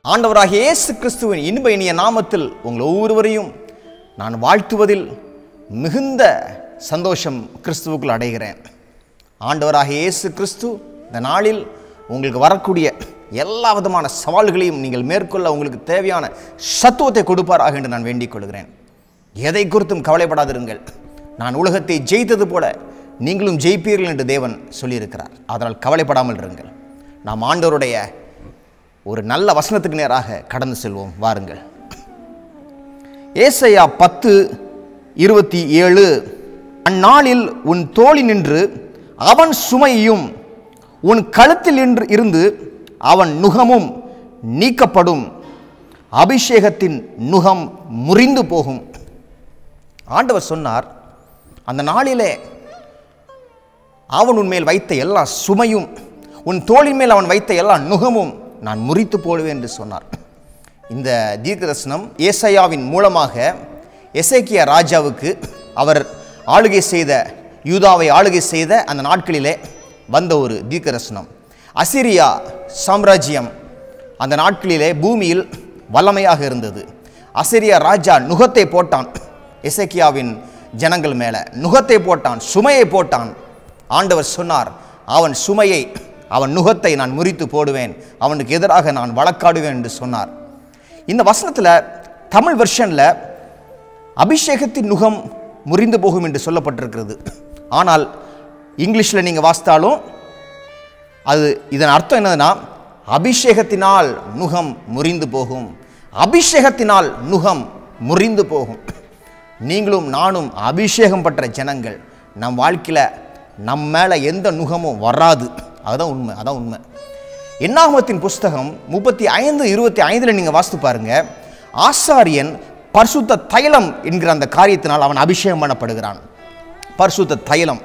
ஆண்டவராகிய இயேசு கிறிஸ்துவின் இன்ப இனிய நாமத்தில் உங்கள் ஒவ்வொருவரையும் நான் வாழ்த்துவதில் மிகுந்த சந்தோஷம் கிறிஸ்துவுக்குள் அடைகிறேன் ஆண்டவராகிய இயேசு கிறிஸ்து இந்த நாளில் உங்களுக்கு வரக்கூடிய எல்லா விதமான சவால்களையும் நீங்கள் மேற்கொள்ள உங்களுக்கு தேவையான சத்துவத்தை கொடுப்பாராக என்று நான் வேண்டிக் கொள்கிறேன் எதை குறித்தும் கவலைப்படாதிருங்கள் நான் உலகத்தை ஜெயித்தது போல நீங்களும் ஜெயிப்பீர்கள் என்று தேவன் சொல்லியிருக்கிறார் அதனால் கவலைப்படாமல் இருங்கள் நாம் ஆண்டவருடைய ஒரு நல்ல வசனத்துக்கு நேராக கடந்து செல்வோம் வாருங்கள் ஏசையா பத்து இருபத்தி ஏழு அந்நாளில் உன் தோழி நின்று அவன் சுமையும் உன் கழுத்தில் நின்று இருந்து அவன் நுகமும் நீக்கப்படும் அபிஷேகத்தின் நுகம் முறிந்து போகும் ஆண்டவர் சொன்னார் அந்த நாளிலே அவன் உன்மேல் வைத்த எல்லா சுமையும் உன் தோளின் மேல் அவன் வைத்த எல்லா நுகமும் நான் முறித்து போடுவேன் என்று சொன்னார் இந்த தீர்க்கதர்சனம் ஏசையாவின் மூலமாக எசேக்கியா ராஜாவுக்கு அவர் ஆளுகை செய்த யூதாவை ஆளுகை செய்த அந்த நாட்களிலே வந்த ஒரு தீர்க்கதர்சனம் அசிரியா சாம்ராஜ்யம் அந்த நாட்களிலே பூமியில் வல்லமையாக இருந்தது அசிரியா ராஜா நுகத்தை போட்டான் எசேக்கியாவின் ஜனங்கள் மேலே நுகத்தை போட்டான் சுமையை போட்டான் ஆண்டவர் சொன்னார் அவன் சுமையை அவன் நுகத்தை நான் முறித்து போடுவேன் அவனுக்கு எதிராக நான் வழக்காடுவேன் என்று சொன்னார் இந்த வசனத்தில் தமிழ் வெர்ஷனில் அபிஷேகத்தின் நுகம் முறிந்து போகும் என்று சொல்லப்பட்டிருக்கிறது ஆனால் இங்கிலீஷில் நீங்கள் வாசித்தாலும் அது இதன் அர்த்தம் என்னதுன்னா அபிஷேகத்தினால் நுகம் முறிந்து போகும் அபிஷேகத்தினால் நுகம் முறிந்து போகும் நீங்களும் நானும் அபிஷேகம் பெற்ற ஜனங்கள் நம் வாழ்க்கையில் நம் மேலே எந்த நுகமும் வராது அதுதான் உண்மை அதான் உண்மை என்னாகமத்தின் புஸ்தகம் முப்பத்தி ஐந்து இருபத்தி ஐந்தில் நீங்கள் வாசித்து பாருங்க ஆசாரியன் பரிசுத்த தைலம் என்கிற அந்த காரியத்தினால் அவன் அபிஷேகம் பண்ணப்படுகிறான் பரிசுத்த தைலம்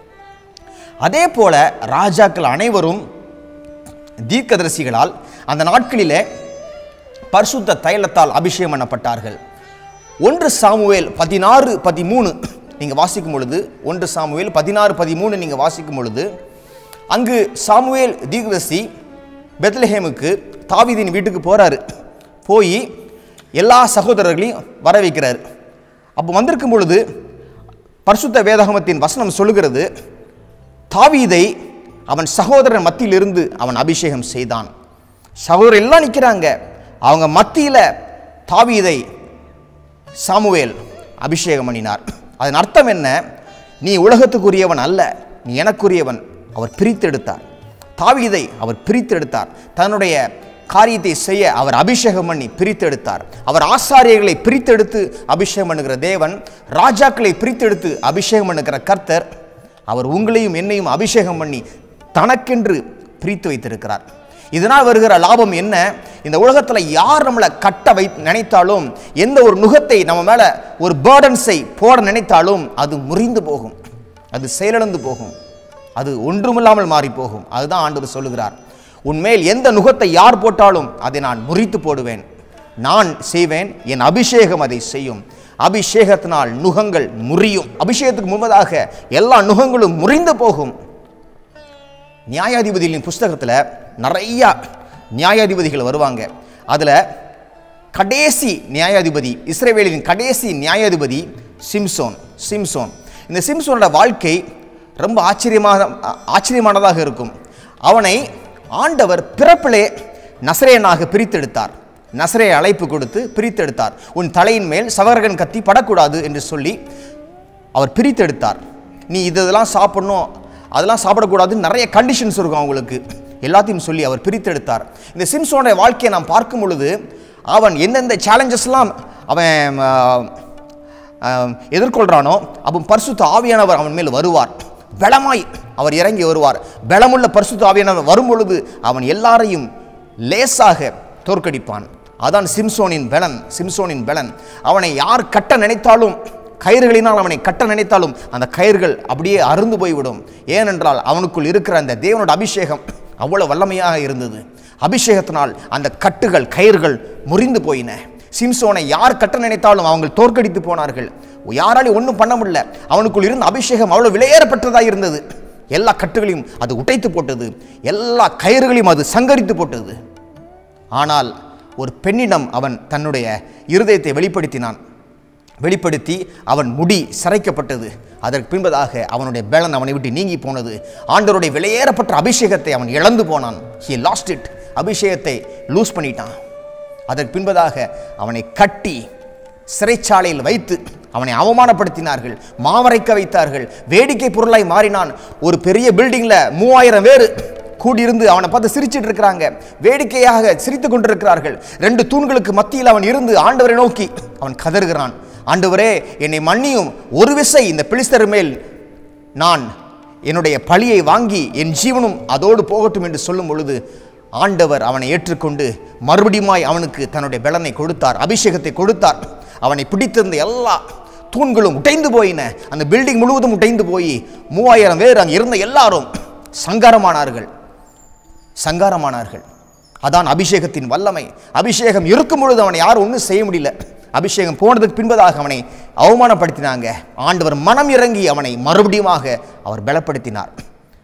அதே போல ராஜாக்கள் அனைவரும் தீர்க்கதரிசிகளால் அந்த நாட்களிலே பரிசுத்த தைலத்தால் அபிஷேகம் பண்ணப்பட்டார்கள் ஒன்று சாமுவேல் பதினாறு பதிமூணு நீங்கள் வாசிக்கும் பொழுது ஒன்று சாமுவேல் பதினாறு பதிமூணு நீங்கள் வாசிக்கும் பொழுது அங்கு சாமுவேல் தீர்க்கதரிசி பெத்லஹேமுக்கு தாவீதின் வீட்டுக்கு போகிறாரு போய் எல்லா சகோதரர்களையும் வர வைக்கிறார் அப்போ வந்திருக்கும் பொழுது பரிசுத்த வேதாகமத்தின் வசனம் சொல்லுகிறது தாவீதை அவன் சகோதரன் மத்தியிலிருந்து அவன் அபிஷேகம் செய்தான் சகோதரர் எல்லாம் நிற்கிறாங்க அவங்க மத்தியில் தாவீதை சாமுவேல் அபிஷேகம் பண்ணினார் அதன் அர்த்தம் என்ன நீ உலகத்துக்குரியவன் அல்ல நீ எனக்குரியவன் அவர் பிரித்தெடுத்தார் தாவீதை அவர் பிரித்தெடுத்தார் தன்னுடைய காரியத்தை செய்ய அவர் அபிஷேகம் பண்ணி பிரித்தெடுத்தார் அவர் ஆசாரியர்களை பிரித்தெடுத்து அபிஷேகம் பண்ணுகிற தேவன் ராஜாக்களை பிரித்தெடுத்து அபிஷேகம் பண்ணுகிற கர்த்தர் அவர் உங்களையும் என்னையும் அபிஷேகம் பண்ணி தனக்கென்று பிரித்து வைத்திருக்கிறார் இதனால் வருகிற லாபம் என்ன இந்த உலகத்தில் யார் நம்மளை கட்ட வை நினைத்தாலும் எந்த ஒரு நுகத்தை நம்ம மேலே ஒரு பேர்டன்ஸை போட நினைத்தாலும் அது முறிந்து போகும் அது செயலிழந்து போகும் அது ஒன்றுமில்லாமல் மாறி போகும் அதுதான் ஆண்டவர் சொல்லுகிறார் உன்மேல் எந்த நுகத்தை யார் போட்டாலும் அதை நான் முறித்து போடுவேன் நான் செய்வேன் என் அபிஷேகம் அதை செய்யும் அபிஷேகத்தினால் நுகங்கள் முறியும் அபிஷேகத்துக்கு முன்பதாக எல்லா நுகங்களும் முறிந்து போகும் நியாயாதிபதிகளின் புஸ்தகத்தில் நிறையா நியாயாதிபதிகள் வருவாங்க அதில் கடைசி நியாயாதிபதி இஸ்ரேவேலின் கடைசி நியாயாதிபதி சிம்சோன் சிம்சோன் இந்த சிம்சோனோட வாழ்க்கை ரொம்ப ஆச்சரியமாக ஆச்சரியமானதாக இருக்கும் அவனை ஆண்டவர் பிறப்பிலே நசரேயனாக பிரித்தெடுத்தார் நசரே அழைப்பு கொடுத்து பிரித்தெடுத்தார் உன் தலையின் மேல் சவரகன் கத்தி படக்கூடாது என்று சொல்லி அவர் பிரித்தெடுத்தார் நீ இதெல்லாம் சாப்பிடணும் அதெல்லாம் சாப்பிடக்கூடாதுன்னு நிறைய கண்டிஷன்ஸ் இருக்கும் அவங்களுக்கு எல்லாத்தையும் சொல்லி அவர் பிரித்தெடுத்தார் இந்த சிம்சோனுடைய வாழ்க்கையை நாம் பார்க்கும் பொழுது அவன் எந்தெந்த சேலஞ்சஸ்லாம் அவன் எதிர்கொள்கிறானோ அப்போ பரிசுத்த ஆவியானவர் அவன் மேல் வருவார் பலமாய் அவர் இறங்கி வருவார் பலமுள்ள பரிசுத்த ஆவியானவர் வரும் பொழுது அவன் எல்லாரையும் லேசாக தோற்கடிப்பான் அதான் சிம்சோனின் பலன் சிம்சோனின் பலன் அவனை யார் கட்ட நினைத்தாலும் கயிறுகளினால் அவனை கட்ட நினைத்தாலும் அந்த கயிறுகள் அப்படியே அருந்து போய்விடும் ஏனென்றால் அவனுக்குள் இருக்கிற அந்த தேவனோட அபிஷேகம் அவ்வளவு வல்லமையாக இருந்தது அபிஷேகத்தினால் அந்த கட்டுகள் கயிறுகள் முறிந்து போயின சிம்சோனை யார் கட்ட நினைத்தாலும் அவங்க தோற்கடித்து போனார்கள் யாராலையும் ஒன்றும் பண்ண முடியல அவனுக்குள் இருந்த அபிஷேகம் அவ்வளோ விலையேறப்பட்டதாக இருந்தது எல்லா கட்டுகளையும் அது உடைத்து போட்டது எல்லா கயிறுகளையும் அது சங்கரித்து போட்டது ஆனால் ஒரு பெண்ணிடம் அவன் தன்னுடைய இருதயத்தை வெளிப்படுத்தினான் வெளிப்படுத்தி அவன் முடி சிரைக்கப்பட்டது அதற்கு பின்பதாக அவனுடைய பேலன் அவனை விட்டு நீங்கி போனது ஆண்டவருடைய விலையேறப்பட்ட அபிஷேகத்தை அவன் இழந்து போனான் ஹி லாஸ்ட் இட் அபிஷேகத்தை லூஸ் பண்ணிட்டான் அதற்கு பின்பதாக அவனை கட்டி சிறைச்சாலையில் வைத்து அவனை அவமானப்படுத்தினார்கள் மாவரைக்க வைத்தார்கள் வேடிக்கை பொருளாய் மாறினான் ஒரு பெரிய பில்டிங்கில் மூவாயிரம் பேர் கூடியிருந்து அவனை பார்த்து சிரிச்சிட்டு இருக்கிறாங்க வேடிக்கையாக சிரித்து கொண்டிருக்கிறார்கள் ரெண்டு தூண்களுக்கு மத்தியில் அவன் இருந்து ஆண்டவரை நோக்கி அவன் கதறுகிறான் ஆண்டவரே என்னை மன்னியும் ஒரு விசை இந்த பிலிஸ்தர் மேல் நான் என்னுடைய பழியை வாங்கி என் ஜீவனும் அதோடு போகட்டும் என்று சொல்லும் பொழுது ஆண்டவர் அவனை ஏற்றுக்கொண்டு மறுபடியுமாய் அவனுக்கு தன்னுடைய பலனை கொடுத்தார் அபிஷேகத்தை கொடுத்தார் அவனை பிடித்திருந்த எல்லா தூண்களும் உடைந்து போயின அந்த பில்டிங் முழுவதும் உடைந்து போய் மூவாயிரம் பேர் அங்கே இருந்த எல்லாரும் சங்காரமானார்கள் சங்காரமானார்கள் அதான் அபிஷேகத்தின் வல்லமை அபிஷேகம் இருக்கும் பொழுது அவனை யாரும் ஒன்றும் செய்ய முடியல அபிஷேகம் போனதுக்கு பின்பதாக அவனை அவமானப்படுத்தினாங்க ஆண்டவர் மனம் இறங்கி அவனை மறுபடியுமாக அவர் பலப்படுத்தினார்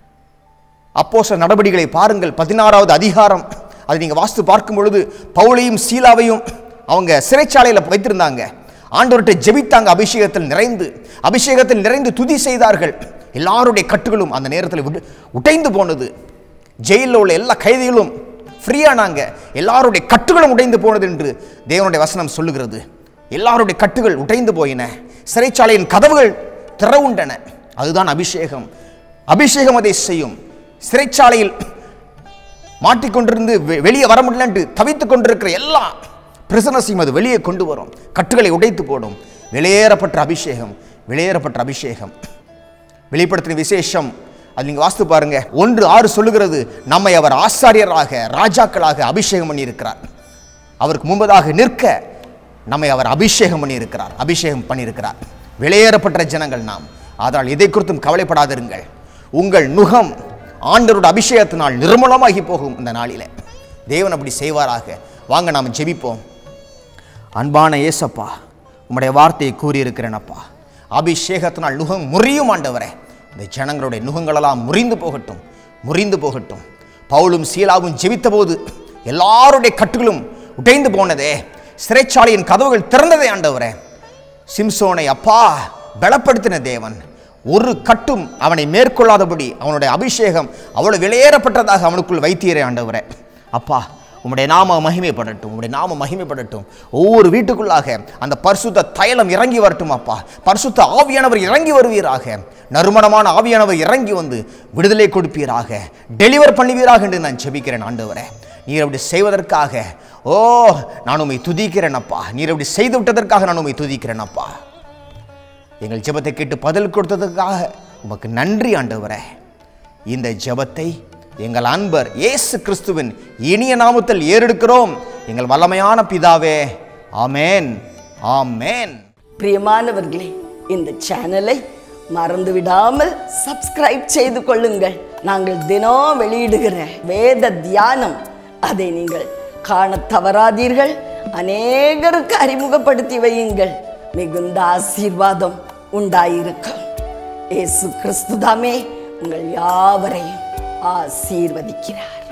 அப்போஸ்தலர் நடவடிக்கைகளை பாருங்கள் பதினாறாவது அதிகாரம் அதை நீங்கள் வாஸ்து பார்க்கும் பொழுது பவுலையும் சீலாவையும் அவங்க சிறைச்சாலையில் வைத்திருந்தாங்க ஆண்டவர்கிட்ட ஜெபித்தாங்க அபிஷேகத்தில் நிறைந்து அபிஷேகத்தில் நிறைந்து துதி செய்தார்கள் எல்லாருடைய கட்டுகளும் அந்த நேரத்தில் விடு- உடைந்து போனது ஜெயிலில் உள்ள எல்லா கைதிகளும் ஃப்ரீயானாங்க எல்லாருடைய கட்டுகளும் உடைந்து போனது என்று தேவனுடைய வசனம் சொல்லுகிறது எல்லாருடைய கட்டுகள் உடைந்து போயின சிறைச்சாலையின் கதவுகள் திறவுண்டன அதுதான் அபிஷேகம் அபிஷேகம் அதை செய்யும் சிறைச்சாலையில் மாட்டிக்கொண்டிருந்து வெ- வெளியே வர முடியலன்ட்டு தவித்துக் கொண்டிருக்கிற எல்லா பிரிசனஸையும் அது வெளியே கொண்டு வரும் கட்டுகளை உடைத்து போடும் வெளியேறப்பட்ட அபிஷேகம் வெளியேறப்பட்ட அபிஷேகம் வெளிப்படுத்தின விசேஷம் அது நீங்க வாஸ்து பாருங்க ஒன்று ஆறு சொல்லுகிறது நம்மை அவர் ஆசாரியராக ராஜாக்களாக அபிஷேகம் பண்ணியிருக்கிறார் அவருக்கு முன்பதாக நிற்க நம்மை அவர் அபிஷேகம் பண்ணியிருக்கிறார் அபிஷேகம் பண்ணியிருக்கிறார் வெளியேறப்பட்ட ஜனங்கள் நாம் அதனால் எதை குறித்தும் கவலைப்படாதிருங்கள் உங்கள் நுகம் ஆண்டவருடைய அபிஷேகத்தினால் நிர்மூலமாகி போகும் இந்த நாளிலே தேவன் அப்படி செய்வாராக வாங்க நாம் ஜெபிப்போம் அன்பான ஏசப்பா உம்முடைய வார்த்தையை கூறியிருக்கிறேனப்பா அபிஷேகத்தினால் நுகம் முறியும் ஆண்டவரே இந்த ஜனங்களுடைய நுகங்களெல்லாம் முறிந்து போகட்டும் முறிந்து போகட்டும் பவுலும் சீலாவும் ஜெபித்தபோது எல்லாருடைய கட்டுகளும் உடைந்து போனதே சிறைச்சாலையின் கதவுகள் திறந்ததே ஆண்டவரே சிம்சோனை அப்பா பலப்படுத்தின தேவன் ஒரு கட்டும் அவனை மேற்கொள்ளாதபடி அவனுடைய அபிஷேகம் அவ்வளவு விலையேறப்பட்டதாக அவனுக்குள் வைத்தீரே ஆண்டவரே அப்பா உம்முடைய நாம மகிமைப்படட்டும் உம்முடைய நாம மகிமைப்படட்டும் ஒவ்வொரு வீட்டுக்குள்ளாக அந்த பரிசுத்த தைலம் இறங்கி வரட்டும் அப்பா பரிசுத்த ஆவியானவர் இறங்கி வருவீராக நறுமணமான ஆவியானவர் இறங்கி வந்து விடுதலை கொடுப்பீராக டெலிவர் பண்ணுவீராக என்று நான் ஜெபிக்கிறேன் ஆண்டவரே நீர் அப்படி செய்வதற்காக ஓ நான் உம்மை துதிக்கிறேன் அப்பா நீர் அப்படி செய்து விட்டதற்காக நான் உம்மை துதிக்கிறேன் அப்பா எங்கள் ஜெபத்தை கேட்டு பதில் கொடுத்ததுக்காக உமக்கு நன்றி ஆண்டவரே இந்த ஜெபத்தை எங்கள் அன்பர் இயேசு கிறிஸ்துவின் இனிய நாமத்தில் ஏறெடுக்கிறோம் எங்கள் வல்லமையான பிதாவே ஆமென் ஆமென் பிரியமானவர்களே இந்த சேனலை மறந்து விடாமல் சப்ஸ்கிரைப் செய்து கொள்ளுங்கள் நாங்கள் தினம் வெளியிடுகிற வேத தியானம் அதை நீங்கள் காணத் தவறாதீர்கள் அநேகருக்கு அறிமுகப்படுத்தி வையுங்கள் மிகுந்த ஆசீர்வாதம் உண்டாயிருக்கும் இயேசு கிறிஸ்துதாமே உங்கள் யாவரையும் ஆசீர்வதிக்கிறார்